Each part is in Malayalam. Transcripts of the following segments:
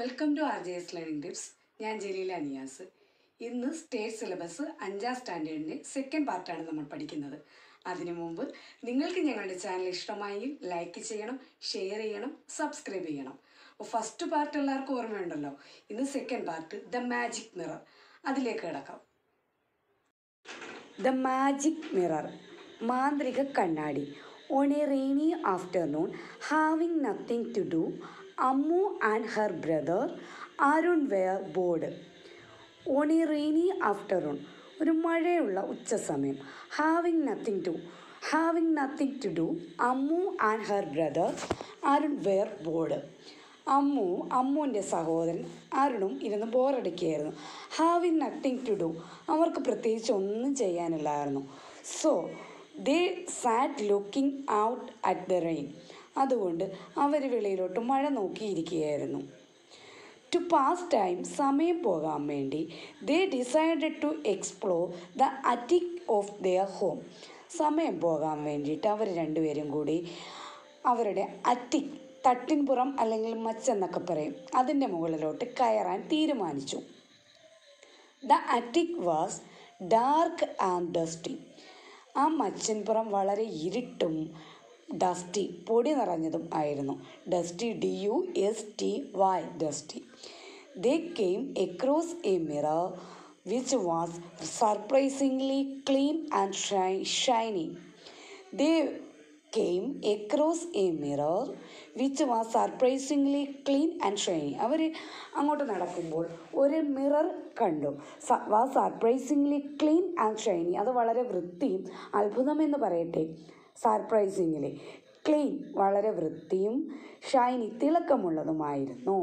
Welcome to R J S learning tips ഞാൻ ജലീല നിയാസ് ഇന്ന് സ്റ്റേറ്റ് സിലബസ് അഞ്ചാം സ്റ്റാൻഡേർഡിൻ്റെ സെക്കൻഡ് പാർട്ടാണ് നമ്മൾ പഠിക്കുന്നത് അതിനു മുമ്പ് നിങ്ങൾക്ക് ഞങ്ങളുടെ ചാനൽ ഇഷ്ടമായെങ്കിൽ ലൈക്ക് ചെയ്യണം ഷെയർ ചെയ്യണം സബ്സ്ക്രൈബ് ചെയ്യണം അപ്പോൾ ഫസ്റ്റ് പാർട്ട് എല്ലാവർക്കും ഓർമ്മയുണ്ടല്ലോ ഇന്ന് second part the magic mirror അതിലേക്ക് കിടക്കാം ദ മാജിക് മിറർ മാന്ത്രിക കണ്ണാടി on a rainy afternoon having nothing to do Ammu and her brother Arun were bored on a rainy afternoon ഒരു മഴയുള്ള ഉച്ച സമയം having nothing to having nothing to do Ammu and her brother Arun were bored Ammu അമ്മുവിൻ്റെ സഹോദരൻ അരുണും ഇരുന്ന് ബോറടിക്കുകയായിരുന്നു ഹാവിങ് നത്തിങ് ടു ഡു അവർക്ക് പ്രത്യേകിച്ച് ഒന്നും ചെയ്യാനില്ലായിരുന്നു so they SAT looking out at the rain അതുകൊണ്ട് അവർ വെളിയിലോട്ട് മഴ നോക്കിയിരിക്കുകയായിരുന്നു ടു പാസ് ടൈം സമയം പോകാൻ വേണ്ടി they decided to explore the attic of their home സമയം പോകാൻ വേണ്ടിയിട്ട് അവർ രണ്ടുപേരും കൂടി അവരുടെ അറ്റിക് തട്ടിൻപുറം അല്ലെങ്കിൽ മച്ചെന്നൊക്കെ പറയും അതിൻ്റെ മുകളിലോട്ട് കയറാൻ തീരുമാനിച്ചു the attic was dark and dusty ആ മച്ചിൻപുറം വളരെ ഇരുട്ടും ഡസ്റ്റി പൊടി നിറഞ്ഞതും ആയിരുന്നു dusty D U S T Y dusty they came across a mirror which was surprisingly clean and shy shiny they came across a mirror which was surprisingly clean and shiny അവർ അങ്ങോട്ട് നടക്കുമ്പോൾ ഒരു മിറർ കണ്ടു was surprisingly clean and shiny അത് വളരെ വൃത്തിയും അത്ഭുതമെന്ന് പറയട്ടെ സർപ്രൈസിംഗ്ലി ക്ലീൻ വളരെ വൃത്തിയും Shiny തിളക്കമുള്ളതുമായിരുന്നു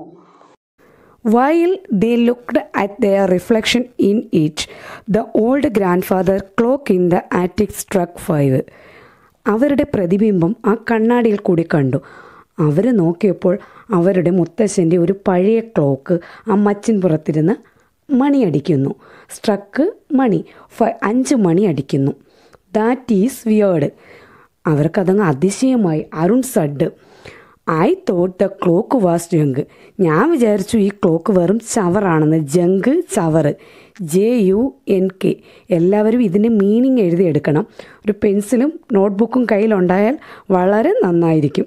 While they looked at their reflection in it, the old grandfather clock in the attic struck five. അവരുടെ പ്രതിബിംബം ആ കണ്ണാടിയിൽ കൂടി കണ്ടു അവർ നോക്കിയപ്പോൾ അവരുടെ മുത്തശ്ശൻ്റെ ഒരു പഴയ ക്ലോക്ക് ആ മച്ചിൻപുറത്തിരുന്ന് മണിയടിക്കുന്നു സ്ട്രക്ക് മണി ഫ അഞ്ച് മണി അടിക്കുന്നു ദാറ്റ് ഈസ് വിയേർഡ് അവർക്കതങ്ങ് അതിശയമായി Arun said I thought the clock was junk ഞാൻ വിചാരിച്ചു ഈ ക്ലോക്ക് വെറും ചവറാണെന്ന് ജങ്ക് ചവറ് ജെ യു എൻ കെ എല്ലാവരും ഇതിൻ്റെ മീനിങ് എഴുതിയെടുക്കണം ഒരു പെൻസിലും നോട്ട്ബുക്കും കയ്യിലുണ്ടായാൽ വളരെ നന്നായിരിക്കും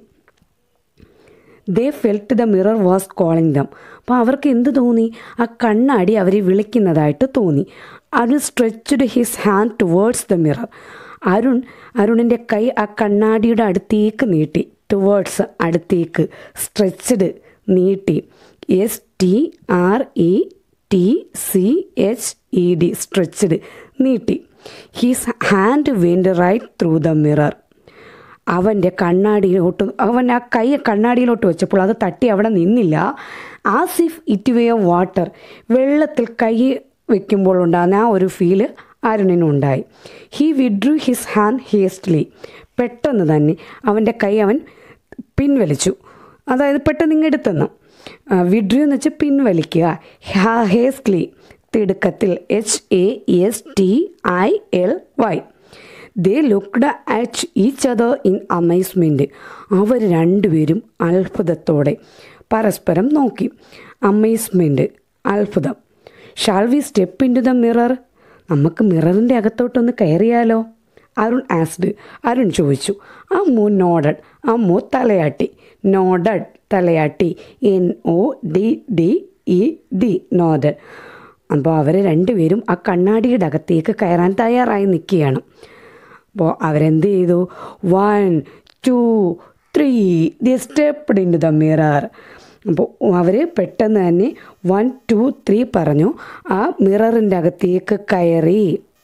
they felt the mirror was calling them അപ്പോൾ അവർക്ക് എന്ത് തോന്നി ആ കണ്ണാടി അവരെ വിളിക്കുന്നതായിട്ട് തോന്നി Arun stretched his hand towards the mirror Arun അരുണിൻ്റെ കൈ ആ കണ്ണാടിയുടെ അടുത്തേക്ക് നീട്ടി ടുവേർഡ്സ് അടുത്തേക്ക് സ്ട്രെച്ച്ഡ് നീട്ടി S T R E T C H E D stretched നീട്ടി his hand went right through the mirror അവൻ്റെ കണ്ണാടിയിലോട്ട് അവൻ ആ കൈ കണ്ണാടിയിലോട്ട് വെച്ചപ്പോൾ അത് തട്ടി അവിടെ നിന്നില്ല as if it were water വെള്ളത്തിൽ കൈ വെക്കുമ്പോൾ ഉണ്ടാകുന്ന ആ ഒരു ഫീല് അരുണിനുണ്ടായി he withdrew his hand hastily പെട്ടെന്ന് തന്നെ അവൻ്റെ കൈ അവൻ പിൻവലിച്ചു അതായത് പെട്ടെന്ന് ഇങ്ങെടുത്തെന്ന് വിഡ്രു എന്ന് വെച്ചാൽ പിൻവലിക്കുക ഹേസ്റ്റ്ലി തിടുക്കത്തിൽ H A S T I L Y they looked at each other in amazement അവർ രണ്ടുപേരും അത്ഭുതത്തോടെ പരസ്പരം നോക്കി അമേസ്മെൻറ്റ് അത്ഭുതം shall we step into the mirror നമുക്ക് മിററിൻ്റെ അകത്തോട്ടൊന്ന് കയറിയാലോ അരുൺ ആസ്ഡ് അരുൺ ചോദിച്ചു അമ്മു നോഡഡ് അമ്മു തലയാട്ടി നോഡഡ് തലയാട്ടി N O D D E D nodded അപ്പോൾ അവർ രണ്ടുപേരും ആ കണ്ണാടിയുടെ അകത്തേക്ക് കയറാൻ തയ്യാറായി നിൽക്കുകയാണ് അപ്പോൾ അവരെന്ത് ചെയ്തു one two three they stepped into the mirror അപ്പോൾ അവർ പെട്ടെന്ന് തന്നെ വൺ ടു ത്രീ പറഞ്ഞു ആ മിററിൻ്റെ അകത്തേക്ക് കയറി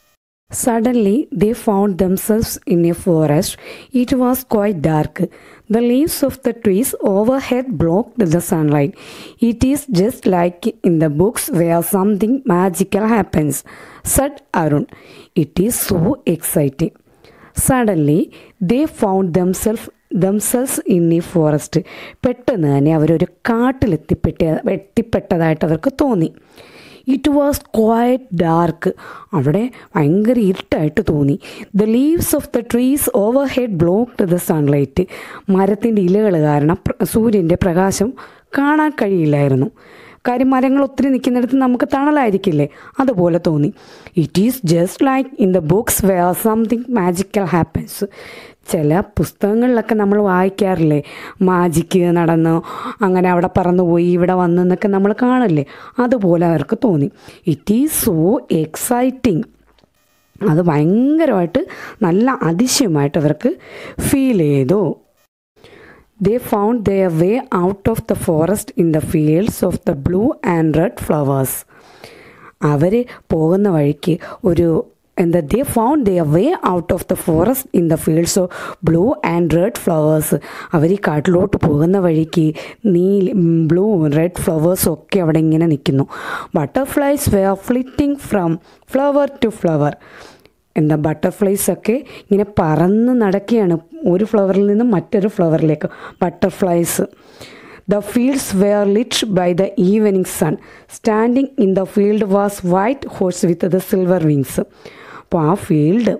suddenly they found themselves in a forest it was quite dark the leaves of the trees overhead blocked the sunlight it is just like in the books where something magical happens said Arun it is so exciting suddenly they found themself themselves in ഈ ഫോറസ്റ്റ് പെട്ടെന്ന് തന്നെ അവരൊരു കാട്ടിലെത്തിപ്പെട്ട എത്തിപ്പെട്ടതായിട്ട് അവർക്ക് തോന്നി ഇറ്റ് വാസ് ക്വയറ്റ് ഡാർക്ക് അവിടെ ഭയങ്കര ഇരുട്ടായിട്ട് തോന്നി the leaves of the trees overhead blocked the sunlight മരത്തിൻ്റെ ഇലകൾ കാരണം പ്ര- സൂര്യൻ്റെ പ്രകാശം കാണാൻ കഴിയില്ലായിരുന്നു കാര്യം മരങ്ങൾ ഒത്തിരി നിൽക്കുന്നിടത്ത് നമുക്ക് തണലായിരിക്കില്ലേ അതുപോലെ തോന്നി it is just like in the books where something magical happens ചില പുസ്തകങ്ങളിലൊക്കെ നമ്മൾ വായിക്കാറില്ലേ മാജിക്ക് നടന്നു അങ്ങനെ അവിടെ പറന്നുപോയി ഇവിടെ വന്നു എന്നൊക്കെ നമ്മൾ കാണില്ലേ അതുപോലെ അവർക്ക് തോന്നി ഇറ്റ് ഈസ് സോ എക്സൈറ്റിംഗ് അത് ഭയങ്കരമായിട്ട് നല്ല അതിശയമായിട്ട് അവർക്ക് ഫീൽ ചെയ്തു They found their way out of the forest in the fields of the blue and red flowers. അവർ പോകുന്ന വഴിക്ക് ഒരു എന്താ they found their way out of the forest in the fields of blue and red flowers അവർ ഈ കാട്ടിലോട്ട് പോകുന്ന വഴിക്ക് നീല ബ്ലൂ റെഡ് ഫ്ലവേഴ്സും ഒക്കെ അവിടെ ഇങ്ങനെ നിൽക്കുന്നു butterflies were flitting from flower to flower എന്താ ബട്ടർഫ്ലൈസ് ഒക്കെ ഇങ്ങനെ പറന്ന് നടക്കുകയാണ് ഒരു ഫ്ലവറിൽ നിന്നും മറ്റൊരു ഫ്ലവറിലേക്ക് butterflies the fields were lit by the evening sun standing in the field was white horse with the silver wings അപ്പോൾ ആ ഫീൽഡ്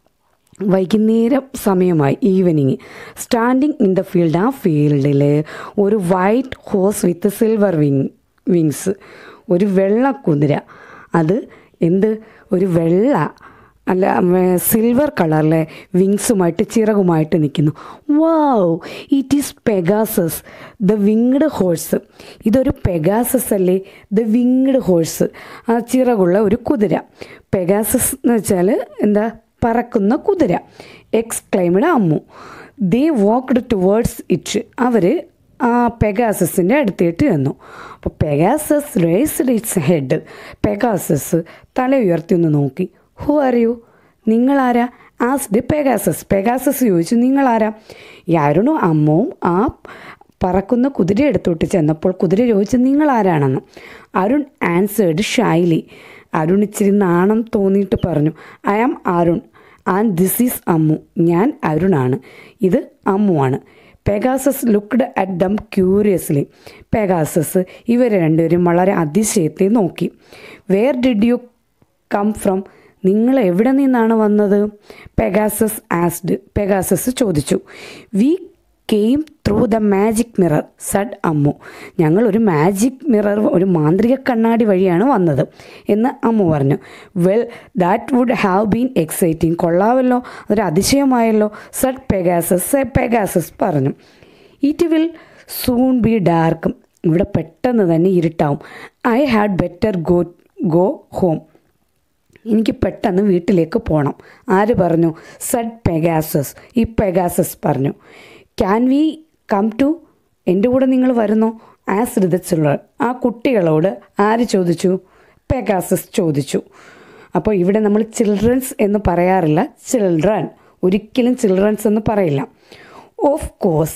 വൈകുന്നേരം സമയമായി evening standing in the field ആ ഫീൽഡിൽ ഒരു white horse with silver wing wings ഒരു വെള്ള കുതിര അത് എന്ത് ഒരു വെള്ള അല്ല സിൽവർ കളറിലെ വിങ്സുമായിട്ട് ചിറകുമായിട്ട് നിൽക്കുന്നു wow it is Pegasus the winged horse ഇതൊരു പെഗാസസ് അല്ലേ ദ വിങ്ഡ് ഹോഴ്സ് ആ ചിറകുള്ള ഒരു കുതിര പെഗാസസ് എന്ന് വെച്ചാൽ എന്താ പറക്കുന്ന കുതിര exclaimed Ammu they walked towards it അവർ ആ പെഗാസസിൻ്റെ അടുത്തേട്ട് ചെന്നു അപ്പോൾ Pegasus raised its head Pegasus തല ഉയർത്തി ഒന്ന് നോക്കി ഹു ആർ യു നിങ്ങളാരാ ആസ്ഡ് പെഗാസസ് പെഗാസസ് ചോദിച്ചു നിങ്ങളാരാ യാരുണു അമ്മവും ആ പറക്കുന്ന കുതിര എടുത്തോട്ട് ചെന്നപ്പോൾ കുതിര ചോദിച്ചു നിങ്ങൾ ആരാണെന്ന് അരുൺ ആൻസേർഡ് ഷൈലി അരുൺ ഇച്ചിരി നാണം തോന്നിയിട്ട് പറഞ്ഞു I am Arun and this is Ammu ഞാൻ അരുണാണ് ഇത് അമ്മുവാണ് Pegasus looked at them curiously Pegasus ഇവരെ രണ്ടുപേരും വളരെ അതിശയത്തെ നോക്കി where did you come from നിങ്ങൾ എവിടെ നിന്നാണ് വന്നത് പെഗാസസ് ആസ്ഡ് പെഗാസസ് ചോദിച്ചു we came through the magic mirror said Ammu ഞങ്ങൾ ഒരു മാജിക് മിറർ ഒരു മാന്ത്രിക കണ്ണാടി വഴിയാണ് വന്നത് എന്ന് അമ്മു പറഞ്ഞു well that would have been exciting കൊള്ളാവല്ലോ അതൊരു അതിശയമായല്ലോ സഡ് പെഗാസസ് പെഗാസസ് പറഞ്ഞു ഇറ്റ് വിൽ സൂൺ ബി ഡാർക്കും ഇവിടെ പെട്ടെന്ന് തന്നെ ഇരുട്ടാവും I had better go go home എനിക്ക് പെട്ടെന്ന് വീട്ടിലേക്ക് പോകണം ആര് പറഞ്ഞു സഡ് പെഗാസസ് ഈ പെഗാസസ് പറഞ്ഞു ക്യാൻ വി കം ടു എൻ്റെ കൂടെ നിങ്ങൾ വരുന്നോ ആസ് ദ ചിൽഡ്രൻ ആ കുട്ടികളോട് ആര് ചോദിച്ചു പെഗാസസ് ചോദിച്ചു അപ്പോൾ ഇവിടെ നമ്മൾ ചിൽഡ്രൻസ് എന്ന് പറയാറില്ല ചിൽഡ്രൻ ഒരിക്കലും ചിൽഡ്രൻസ് എന്ന് പറയില്ല of course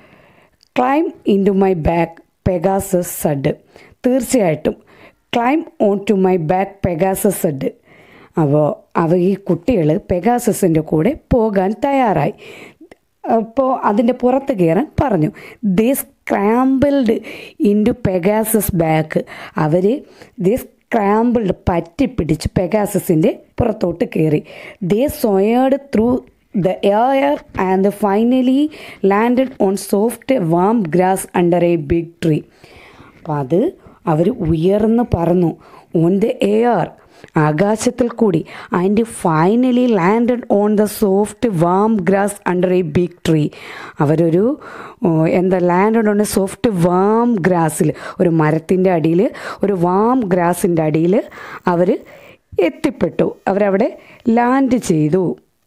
climb into my back Pegasus said തീർച്ചയായിട്ടും climb onto my back Pegasus said അപ്പോൾ അവ ഈ കുട്ടികൾ പെഗാസസിൻ്റെ കൂടെ പോകാൻ തയ്യാറായി അപ്പോൾ അതിൻ്റെ പുറത്ത് കയറാൻ പറഞ്ഞു they scrambled into Pegasus back അവർ ദേ സ്ക്രാമ്പിൾഡ് പറ്റിപ്പിടിച്ച് പെഗാസസിൻ്റെ പുറത്തോട്ട് കയറി they soared through the air and finally landed on soft warm grass under a big tree അപ്പം അത് അവർ ഉയർന്ന് പറന്നു ഓൺ ദ എയർ ആകാശത്തിൽ കൂടി and finally landed on the soft warm grass under a big tree അവരൊരു ഓ, എന്താ landed on a soft warm ഗ്രാസിൽ ഒരു മരത്തിൻ്റെ അടിയിൽ ഒരു വാം ഗ്രാസിൻ്റെ അടിയിൽ അവർ എത്തിപ്പെട്ടു അവരവിടെ ലാൻഡ് ചെയ്തു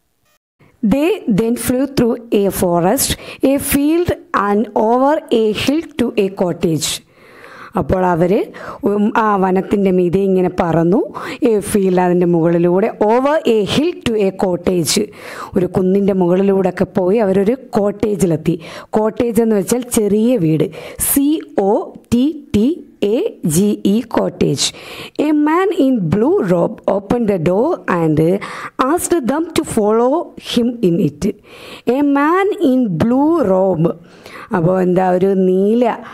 They then flew through a forest, a field, and over a hill to a cottage. അപ്പോൾ അവർ ആ വനത്തിൻ്റെ മീതെ ഇങ്ങനെ പറന്നു എ ഫീൽഡ് അതിൻ്റെ മുകളിലൂടെ over a hill to a cottage ഒരു കുന്നിൻ്റെ മുകളിലൂടെ ഒക്കെ പോയി അവരൊരു കോട്ടേജിലെത്തി കോട്ടേജ് എന്ന് വെച്ചാൽ ചെറിയ വീട് C O T T A G E cottage a man in blue robe open the door and asked them to follow him in it a man in blue robe അപ്പോൾ എന്താ ഒരു നീല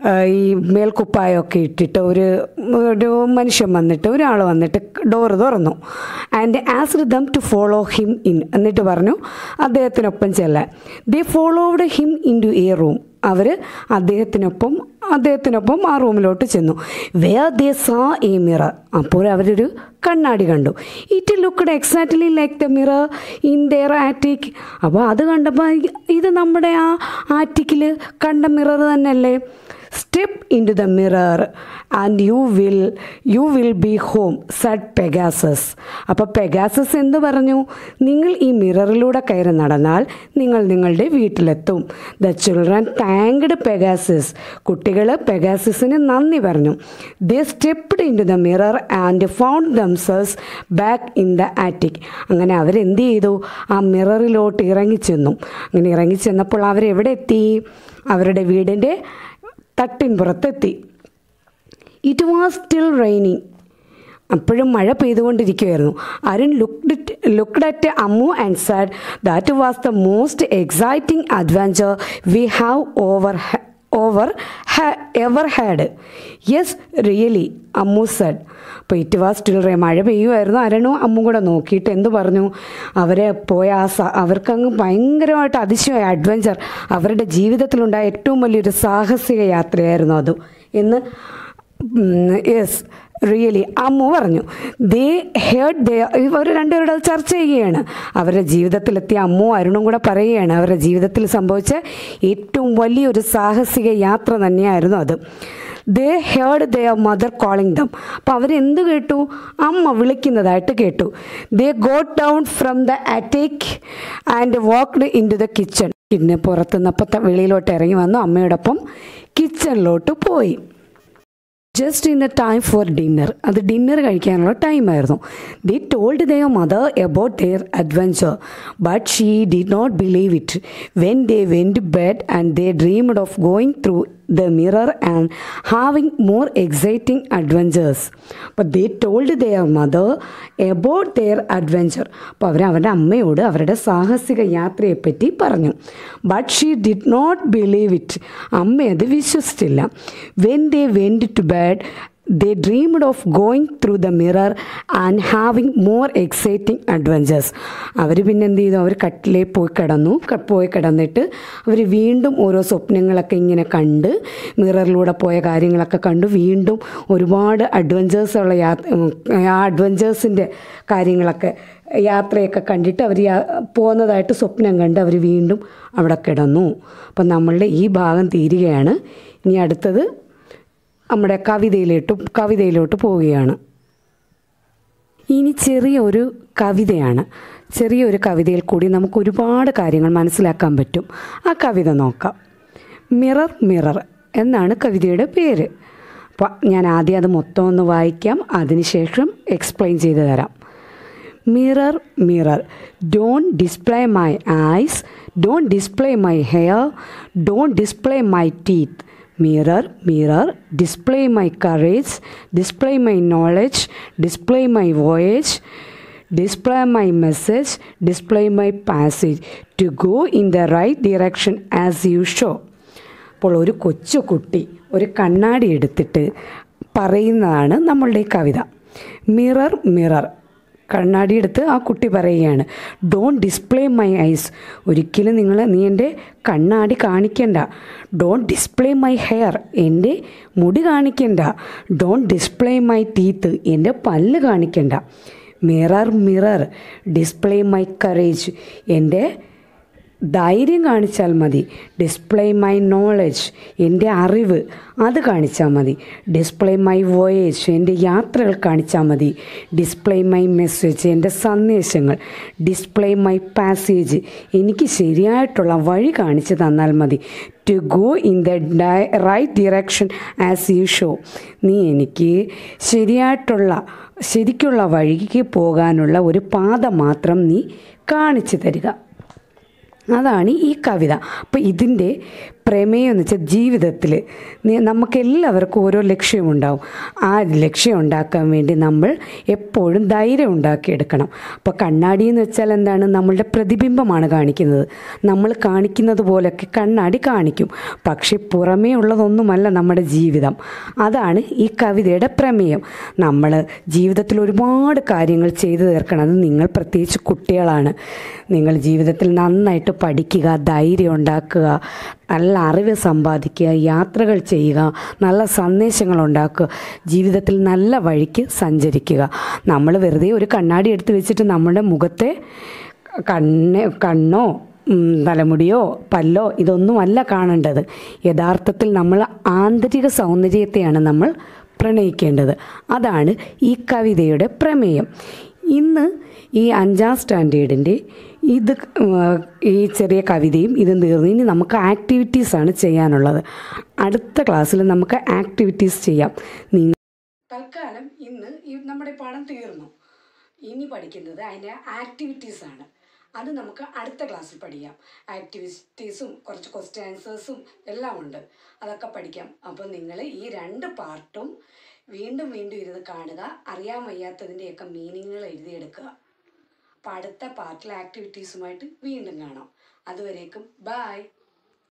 ആ, ഈ മേൽക്കുപ്പായമൊക്കെ ഇട്ടിട്ട് ഒരു ഒരു മനുഷ്യൻ വന്നിട്ട് ഒരാൾ വന്നിട്ട് ഡോറ് തുറന്നു and ask them to follow him in എന്നിട്ട് പറഞ്ഞു അദ്ദേഹത്തിനൊപ്പം ചെല്ലാൻ they followed him into a room അവർ അദ്ദേഹത്തിനൊപ്പം അദ്ദേഹത്തിനൊപ്പം ആ റൂമിലോട്ട് ചെന്നു വേർ ദേ സാ എ മിറർ അപ്പോൾ അവരൊരു കണ്ണാടി കണ്ടു it looked exactly like the mirror in their attic അപ്പോൾ അത് കണ്ടപ്പോൾ ഇത് നമ്മുടെ ആ ആറ്റിക്കിൽ കണ്ട മിറർ തന്നെയല്ലേ step into the mirror and you will you will be home said Pegasus അപ്പോൾ പെഗാസസ് എന്ത് പറഞ്ഞു നിങ്ങൾ ഈ മിററിലൂടെ കയറി നടന്നാൽ നിങ്ങൾ നിങ്ങളുടെ വീട്ടിലെത്തും ദ ചിൽഡ്രൻ താങ്ക്ഡ് പെഗാസസ് കുട്ടികൾ പെഗാസസിന് നന്ദി പറഞ്ഞു they stepped into the mirror and found themselves back in the attic അങ്ങനെ അവരെന്ത് ചെയ്തു ആ മിററിലോട്ട് ഇറങ്ങിച്ചെന്നു അങ്ങനെ ഇറങ്ങിച്ചെന്നപ്പോൾ അവരെവിടെ എത്തി അവരുടെ വീടിൻ്റെ തട്ടിൻപുറത്തെത്തി ഇറ്റ് വാസ് സ്റ്റിൽ റെയിനിങ് അപ്പോഴും മഴ പെയ്തുകൊണ്ടിരിക്കുകയായിരുന്നു Arun looked looked at Ammu and said that was the most exciting adventure we have over over ever had yes really Ammu said അപ്പോൾ ഇറ്റ് വാസ് സ്റ്റിൽ റേ മഴ പെയ്യുമായിരുന്നു അരണും അമ്മും കൂടെ നോക്കിയിട്ട് എന്ത് പറഞ്ഞു അവരെ പോയ ആ സ അവർക്കങ്ങ് ഭയങ്കരമായിട്ട് അതിശയമായ അഡ്വഞ്ചർ അവരുടെ ജീവിതത്തിലുണ്ടായ ഏറ്റവും വലിയൊരു സാഹസിക യാത്രയായിരുന്നു അത് എന്ന് യെസ് റിയലി അമ്മു പറഞ്ഞു ദേ ഹേർഡ് ദേ ഇവർ രണ്ടുപേരുടെ അത് ചർച്ച ചെയ്യുകയാണ് അവരുടെ ജീവിതത്തിലെത്തിയ അമ്മു അരുണും കൂടെ പറയുകയാണ് അവരുടെ ജീവിതത്തിൽ സംഭവിച്ച ഏറ്റവും വലിയൊരു സാഹസിക യാത്ര തന്നെയായിരുന്നു അത് they heard the mother calling them അപ്പോൾ അവരെന്ത് കേട്ടു അമ്മ വിളിക്കുന്നതായിട്ട് കേട്ടു they got down from the attic and walked into the kitchen പിന്നെ പുറത്തുനിന്നപ്പോൾ വെളിയിലോട്ട് ഇറങ്ങി വന്നു അമ്മയോടൊപ്പം കിച്ചണിലോട്ട് പോയി just in the time for dinner അത് ഡിന്നർ കഴിക്കാനുള്ള ടൈമായിരുന്നു they told their mother about their adventure but she did not believe it when they went bed and they dreamed of going through the mirror and having more exciting adventures അപ്പോൾ they told their mother about their adventure അപ്പോൾ അവർ അവരുടെ അമ്മയോട് അവരുടെ സാഹസിക യാത്രയെപ്പറ്റി പറഞ്ഞു but she did not believe it അമ്മ അത് വിശ്വസിച്ചില്ല when they went to bed they dreamed of going through the mirror and having more exciting adventures അവർ പിന്നെ എന്ത് ചെയ്തു അവർ കട്ടിലേ പോയി കിടന്നു ക- പോയി കിടന്നിട്ട് അവർ വീണ്ടും ഓരോ സ്വപ്നങ്ങളൊക്കെ ഇങ്ങനെ കണ്ട് മിററിലൂടെ പോയ കാര്യങ്ങളൊക്കെ കണ്ടു വീണ്ടും ഒരുപാട് അഡ്വഞ്ചേഴ്സുള്ള യാത്ര ആ അഡ്വഞ്ചേഴ്സിൻ്റെ കാര്യങ്ങളൊക്കെ യാത്രയൊക്കെ കണ്ടിട്ട് അവർ പോകുന്നതായിട്ട് സ്വപ്നം കണ്ട് അവർ വീണ്ടും അവിടെ കിടന്നു അപ്പം നമ്മളുടെ ഈ ഭാഗം തീരുകയാണ് ഇനി അടുത്തത് നമ്മുടെ കവിതയിലോട്ട് കവിതയിലോട്ട് പോവുകയാണ് ഇനി ചെറിയൊരു കവിതയാണ് ചെറിയൊരു കവിതയിൽ കൂടി നമുക്ക് ഒരുപാട് കാര്യങ്ങൾ മനസ്സിലാക്കാൻ പറ്റും ആ കവിത നോക്കാം മിറർ മിറർ എന്നാണ് കവിതയുടെ പേര് അപ്പോൾ ഞാൻ ആദ്യം അത് മൊത്തം ഒന്ന് വായിക്കാം അതിനുശേഷം എക്സ്പ്ലെയിൻ ചെയ്തു തരാം mirror mirror don't display my eyes don't display my hair don't display my teeth mirror mirror display my courage display my knowledge display my voyage display my message display my passage to go in the right direction as you show അപ്പോൾ ഒരു കൊച്ചു കുട്ടി ഒരു കണ്ണാടി എടുത്തിട്ട് പറയുന്നതാണ് നമ്മളുടെ ഈ കവിത മിറർ മിറർ കണ്ണാടി എടുത്ത് ആ കുട്ടി പറയുകയാണ് ഡോണ്ട് ഡിസ്പ്ലേ മൈ ഐസ് ഒരിക്കലും നിങ്ങൾ നീ എൻ്റെ കണ്ണാടി കാണിക്കണ്ട ഡോണ്ട് ഡിസ്പ്ലേ മൈ ഹെയർ എൻ്റെ മുടി കാണിക്കണ്ട ഡോണ്ട് ഡിസ്പ്ലേ മൈ ടീത്ത് എൻ്റെ പല്ല് കാണിക്കണ്ട mirror mirror display my courage എൻ്റെ ധൈര്യം കാണിച്ചാൽ മതി ഡിസ്പ്ലേ മൈ നോളജ് എൻ്റെ അറിവ് അത് കാണിച്ചാൽ മതി ഡിസ്പ്ലേ മൈ വോയേജ് എൻ്റെ യാത്രകൾ കാണിച്ചാൽ മതി ഡിസ്പ്ലേ മൈ മെസ്സേജ് എൻ്റെ സന്ദേശങ്ങൾ ഡിസ്പ്ലേ മൈ പാസേജ് എനിക്ക് ശരിയായിട്ടുള്ള വഴി കാണിച്ചു തന്നാൽ മതി to go in the right direction as you show നീ എനിക്ക് ശരിയായിട്ടുള്ള ശരിക്കുള്ള വഴിക്ക് പോകാനുള്ള ഒരു പാത മാത്രം നീ കാണിച്ചു തരിക അതാണ് ഈ കവിത അപ്പോൾ ഇതിൻ്റെ പ്രമേയം എന്ന് വെച്ചാൽ ജീവിതത്തിൽ നമുക്കെല്ലാവർക്കും ഓരോ ലക്ഷ്യമുണ്ടാവും ആ ലക്ഷ്യം ഉണ്ടാക്കാൻ വേണ്ടി നമ്മൾ എപ്പോഴും ധൈര്യം ഉണ്ടാക്കിയെടുക്കണം അപ്പോൾ കണ്ണാടി എന്ന് വെച്ചാൽ എന്താണ് നമ്മളുടെ പ്രതിബിംബമാണ് കാണിക്കുന്നത് നമ്മൾ കാണിക്കുന്നത് പോലെയൊക്കെ കണ്ണാടി കാണിക്കും പക്ഷേ പുറമേ ഉള്ളതൊന്നുമല്ല നമ്മുടെ ജീവിതം അതാണ് ഈ കവിതയുടെ പ്രമേയം നമ്മൾ ജീവിതത്തിൽ ഒരുപാട് കാര്യങ്ങൾ ചെയ്തു തീർക്കണം അത് നിങ്ങൾ പ്രത്യേകിച്ച് കുട്ടികളാണ് നിങ്ങൾ ജീവിതത്തിൽ നന്നായിട്ട് പഠിക്കുക ധൈര്യം ഉണ്ടാക്കുക നല്ല അറിവ് സമ്പാദിക്കുക യാത്രകൾ ചെയ്യുക നല്ല സന്ദേശങ്ങൾ ഉണ്ടാക്കുക ജീവിതത്തിൽ നല്ല വഴിക്ക് സഞ്ചരിക്കുക നമ്മൾ വെറുതെ ഒരു കണ്ണാടി എടുത്ത് വെച്ചിട്ട് നമ്മുടെ മുഖത്തെ കണ്ണ് കണ്ണോ ഉം, തലമുടിയോ പല്ലോ ഇതൊന്നുമല്ല കാണേണ്ടത് യഥാർത്ഥത്തിൽ നമ്മൾ ആന്തരിക സൗന്ദര്യത്തെയാണ് നമ്മൾ പ്രണയിക്കേണ്ടത് അതാണ് ഈ കവിതയുടെ പ്രമേയം ഇന്ന് ഈ അഞ്ചാം സ്റ്റാൻഡേർഡിൻ്റെ ഇത് ഉം, ഈ ചെറിയ കവിതയും ഇതും തീർന്നു ഇനി നമുക്ക് ആക്ടിവിറ്റീസാണ് ചെയ്യാനുള്ളത് അടുത്ത ക്ലാസ്സിൽ നമുക്ക് ആക്ടിവിറ്റീസ് ചെയ്യാം നിങ്ങൾ തൽക്കാലം ഇന്ന് ഈ നമ്മുടെ പാഠം തീർന്നു ഇനി പഠിക്കുന്നത് അതിൻ്റെ ആക്ടിവിറ്റീസാണ് അത് നമുക്ക് അടുത്ത ക്ലാസ്സിൽ പഠിക്കാം ആക്ടിവിറ്റീസും കുറച്ച് ക്വസ്റ്റ്യൻ ആൻസേഴ്സും എല്ലാം ഉണ്ട് അതൊക്കെ പഠിക്കാം അപ്പോൾ നിങ്ങൾ ഈ രണ്ട് പാർട്ടും വീണ്ടും വീണ്ടും ഇരുന്ന് കാണുക അറിയാൻ വയ്യാത്തതിൻ്റെയൊക്കെ മീനിങ്ങുകൾ എഴുതിയെടുക്കുക അപ്പോൾ അടുത്ത പാർട്ടിലെ ആക്ടിവിറ്റീസുമായിട്ട് വീണ്ടും കാണാം അതുവരേക്കും ബായ്